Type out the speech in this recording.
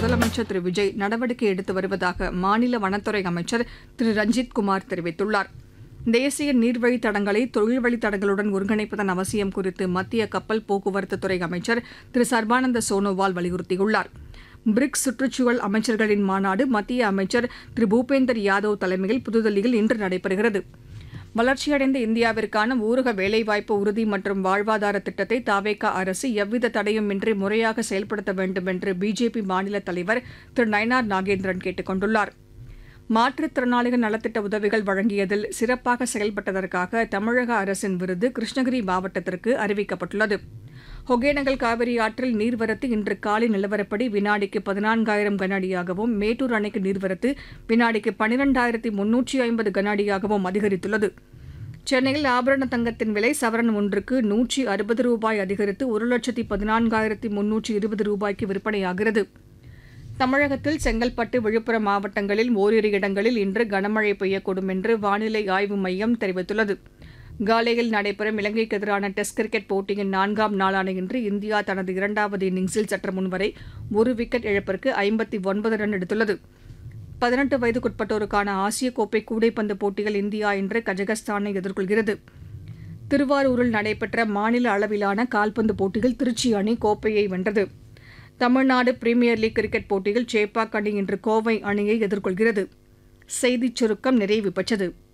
முதலமைச்சர் திரு விஜய் நடவடிக்கை எடுத்து வருவதாக மாநில வனத்துறை அமைச்சர் திரு ரஞ்சித் குமார் தெரிவித்துள்ளார் தேசிய நீர்வழித் தடங்களை தொழில் வழித்தடங்களுடன் ஒருங்கிணைப்பதன் அவசியம் குறித்து மத்திய கப்பல் போக்குவரத்து துறை அமைச்சர் திரு சர்பானந்த சோனோவால் வலியுறுத்தியுள்ளார் பிரிக்ஸ் சுற்றுச்சூழல் அமைச்சர்களின் மாநாடு மத்திய அமைச்சர் திரு பூபேந்தர் யாதவ் தலைமையில் புதுதில்லியில் இன்று நடைபெறுகிறது வளர்ச்சியடைந்த இந்தியாவிற்கான ஊரக வேலைவாய்ப்பு உறுதி மற்றும் வாழ்வாதார திட்டத்தை தாவேகா அரசு எவ்வித தடையுமின்றி முறையாக செயல்படுத்த வேண்டும் என்று பிஜேபி மாநில தலைவர் திரு நயனார் நாகேந்திரன் கேட்டுக் கொண்டுள்ளார் மாற்றுத்திறனாளிகள் நலத்திட்ட உதவிகள் வழங்கியதில் சிறப்பாக செயல்பட்டதற்காக தமிழக அரசின் விருது கிருஷ்ணகிரி மாவட்டத்திற்கு அறிவிக்கப்பட்டுள்ளது ஒகேனக்கல் காவிரி ஆற்றில் நீர்வரத்து இன்று காலை நிலவரப்படி வினாடிக்கு பதினான்காயிரம் கன அடியாகவும் மேட்டூர் அணைக்கு நீர்வரத்து வினாடிக்கு பனிரெண்டாயிரத்தி முன்னூற்றி ஐம்பது கன அடியாகவும் அதிகரித்துள்ளது சென்னையில் ஆபரண தங்கத்தின் விலை சவரன் ஒன்றுக்கு நூற்றி அறுபது ரூபாய் அதிகரித்து ஒரு லட்சத்தி பதினான்காயிரத்தி முன்னூற்றி இருபது ரூபாய்க்கு விற்பனையாகிறது தமிழகத்தில் செங்கல்பட்டு விழுப்புரம் மாவட்டங்களில் ஓரிரு இடங்களில் இன்று கனமழை பெய்யக்கூடும் என்று வானிலை ஆய்வு மையம் தெரிவித்துள்ளது காலையில் நடைபெறும் இலங்கைக்கு எதிரான டெஸ்ட் கிரிக்கெட் போட்டியின் நான்காம் நாளான இன்று இந்தியா தனது இரண்டாவது இன்னிங்ஸில் சற்று முன்வரை ஒரு விக்கெட் இழப்பிற்கு ஐம்பத்தி ஒன்பது ரன் எடுத்துள்ளது பதினெட்டு வயதுக்குட்பட்டோருக்கான ஆசிய கோப்பை கூடைப்பந்து போட்டியில் இந்தியா இன்று கஜகஸ்தானை எதிர்கொள்கிறது திருவாரூரில் நடைபெற்ற மாநில அளவிலான கால்பந்து போட்டியில் திருச்சி அணி கோப்பையை வென்றது தமிழ்நாடு பிரீமியர் லீக் கிரிக்கெட் போட்டியில் சேப்பாக் அணி இன்று கோவை அணியை எதிர்கொள்கிறது செய்திச் சுருக்கம் நிறைவு பெற்றது